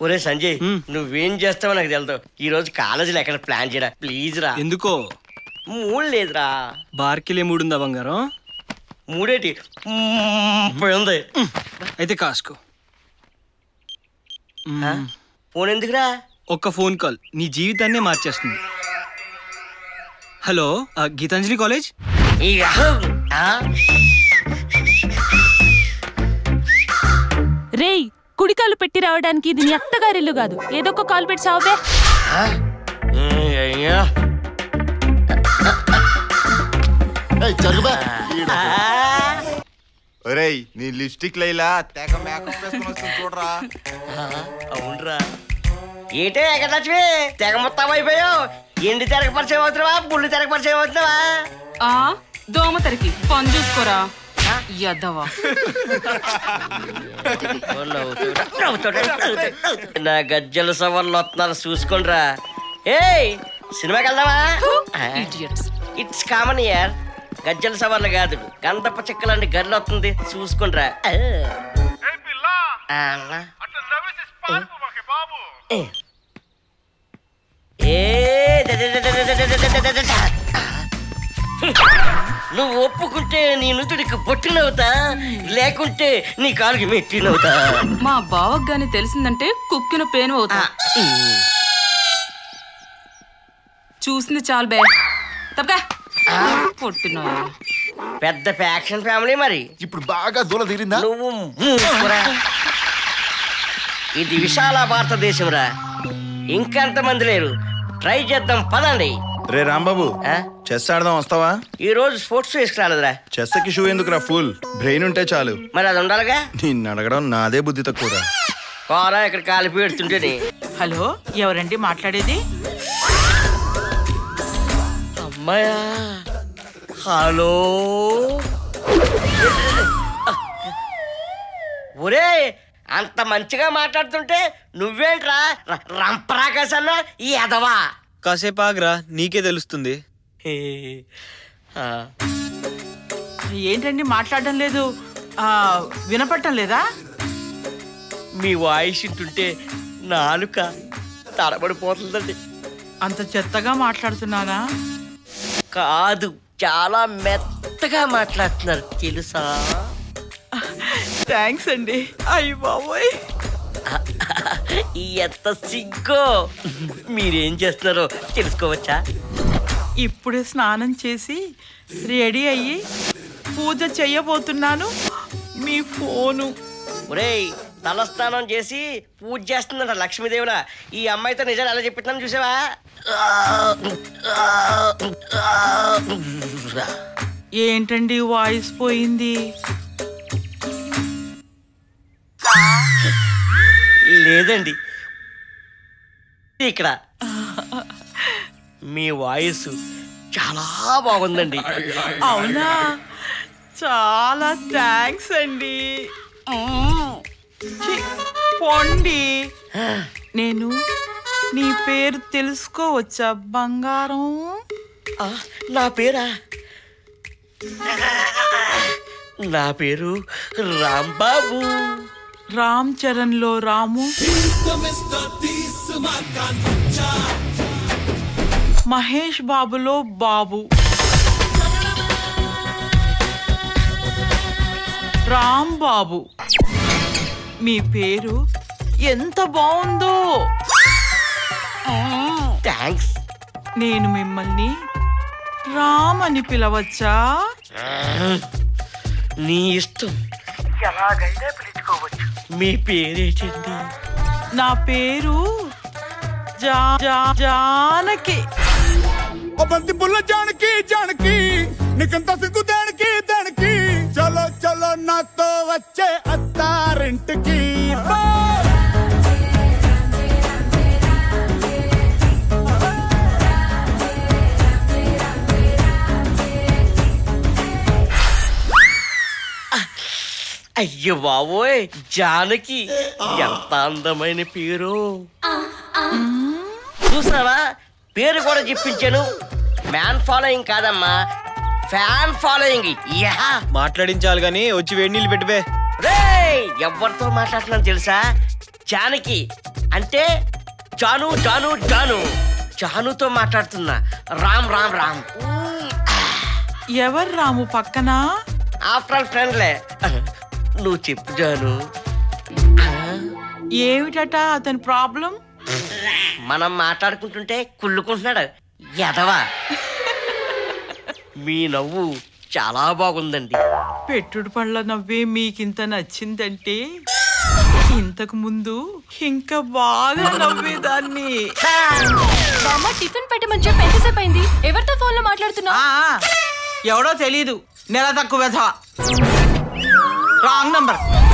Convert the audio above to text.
ఒరే సంజయ్ హ్మ్. నువ్వేం చేస్తావో నాకు తెలుదు ఈ రోజు కాలేజీలో ఎక్కడ ప్లాన్ చేయరా ప్లీజ్ రా ఎందుకో మూడు లేదురా బార్కిలే మూడుందా బంగారం మూడేటి ముప్పై ఉంది అయితే కాసుకో ఆ? ఫోన్ ఎందుకురా ఒక్క ఫోన్ కాల్ నీ జీవితాన్నే మార్చేస్తుంది హలో ఆ, గీతాంజలి కాలేజ్ ఈ ఆ? రేయ్ కుడికాలు పెట్టి రావడానికి ఇది నీ అత్తగారిల్లు కాదు ఏదో ఒక కాలు పెట్టి సావబే ఆ? ఉమ్, అయ్యో. ఏయ్, జరుగుబా ఆ? ఒరేయ్ నీ లిప్స్టిక్ లైలా తెగ మేకప్ వేసుకుని వస్తుంది చూడరా అవునరా ఏటే ఎక్కడచ్చి తెగ మొత్తం అయిపోయావు ఎండి తెరక పరిచయం అవుతున్నావా బుల్లి తెరక పరిచయం అవుతున్నావా ఆ దోమ తరికి పని చూసుకోరా యద్దవా నా గజ్జల సవర్లు వస్తున్నారు చూసుకోండిరా ఏయ్ సినిమాకి వెళ్దామా ఇడియట్స్ ఇట్స్ కామన్ ఇయర్ గజ్జల సవర్లు కాదు గంధప చెక్కలండి గర్రెలు వస్తుంది చూసుకోండిరా ఆ. ఆ. ఏ. ఏ ద- ద- ద- ద- ద- ద- ద- ద- ద- ద- ద. నువ్వు ఒప్పుకుంటే నీ నుదుడికి పొట్టినవుతా లేకుంటే నీ కాలుకి మెట్టినవుతా మా బావకు గాని తెలిసిందంటే కుక్కిన పేను అవుతా చూసింది చాలు బే తప్పగా పొట్టినోయా పెద్ద ఫ్యాక్షన్ ఫ్యామిలీ మరి ఇప్పుడు బాగా దూల తీరిందా నువ్వు మూసుకురా. ఇది విశాల భారతదేశం రా ఇంకెంతమంది లేరు ట్రై చేద్దాం పదండి రే రాంబాబు ఆ? చెస్ ఆడదాం వస్తావా ఈ రోజు స్పోర్ట్స్ వేసుకురాలేదురా చెస్కి షూ ఎందుకురా ఫుల్ బ్రెయిన్ ఉంటే చాలు మరి అది ఉండాలిగా నిన్ను అడగడం నాదే బుద్ధి తక్కువరా కోరా ఇక్కడ కాలు పెడుతుంటేనే హలో ఎవరండి మాట్లాడేది అమ్మాయా హలో ఒరే అంత మంచిగా మాట్లాడుతుంటే నువ్వేంట్రా ర- రంపరాకాశన్నా ఈ ఎదవా కాసేపు ఆగ్రా నీకే తెలుస్తుంది హే. ఆ, ఏంటండి మాట్లాడడం లేదు ఆ, వినపడటం లేదా మీ వాయిస్ వింటుంటే నాలుక తడబడిపోతుందండి అంత చెత్తగా మాట్లాడుతున్నానా కాదు చాలా మెత్తగా మాట్లాడుతున్నారు తెలుసా థ్యాంక్స్ అండి అయ్యి బాబోయ్ ఎంత సిగ్గో మీరేం చేస్తున్నారో తెలుసుకోవచ్చా ఇప్పుడే స్నానం చేసి రెడీ అయ్యి పూజ చెయ్యబోతున్నాను మీ ఫోను ఒరేయ్ తలస్నానం చేసి పూజ చేస్తుందంట లక్ష్మీదేవిలా ఈ అమ్మాయితో నిజాలు ఎలా చెప్పిస్తున్నాను చూసావా ఏంటండి వాయిస్ పోయింది లేదండి ఇక్కడ మీ వాయిస్ చాలా బాగుందండి అవునా చాలా థ్యాంక్స్ అండి ఛీ, పొండి నేను నీ పేరు తెలుసుకోవచ్చా బంగారం ఆ, నా పేరా నా పేరు రాంబాబు రామ్ చరణ్ లో రాము మహేష్ బాబులో బాబు రామ్ బాబు మీ పేరు ఎంత బాగుందో థ్యాంక్స్ నేను మిమ్మల్ని రామ్ అని పిలవచ్చా నీ ఇష్టం ఎలాగైనా పిలుచుకోవచ్చు మీ పేరేంటండి నా పేరు జా జా జానకి ਉਹ ਬੰਦੀ ਬੁੱਲ ਜਾਣ ਕੀ ਜਾਣ ਕੀ ਨਿਕੰਤਾ ਸਿੰਘੂ ਦੇਣ ਕੀ ਦੇਣ ਕੀ ਚਲੋ ਚਲੋ ਨਾ ਤੋ వచ్చే అత్తారింటికి అయ్యో బాబోయ్ జానకి ఎంత అందమైన పేరు చూసావా పేరు కూడా చెప్పించాను మ్యాన్ ఫాలోయింగ్ కాదమ్మా ఫ్యాన్ ఫాలోయింగ్ యా మాట్లాడించాలి కానీ వచ్చి వేడి నీళ్ళు పెట్టిపే రేయ్ ఎవరితో మాట్లాడుతున్నాను తెలుసా జానకి అంటే జాను జాను జాను జానుతో మాట్లాడుతున్నా రామ్ రామ్ రామ్ ఎవరు రాము పక్కన ఆఫ్టర్ ఆల్ ఫ్రెండ్లే నువ్వు చెప్పు జాను ఏమిటట అతని ప్రాబ్లం మనం మాట్లాడుకుంటుంటే కుళ్ళుకుంటున్నాడు ఎదవా మీ నవ్వు చాలా బాగుందండి పెట్టుడు పళ్ళ నవ్వే మీకింత నచ్చిందంటే ఇంతకు ముందు ఇంకా బాగా నవ్వేదాన్ని బామ్మ టిఫిన్ పెట్టమని చెప్పి ఎంతసేపు అయింది ఎవరితో ఫోన్ లో మాట్లాడుతున్నావు ఆ, ఎవడో తెలీదు నెల తక్కువ రాంగ్ నంబర్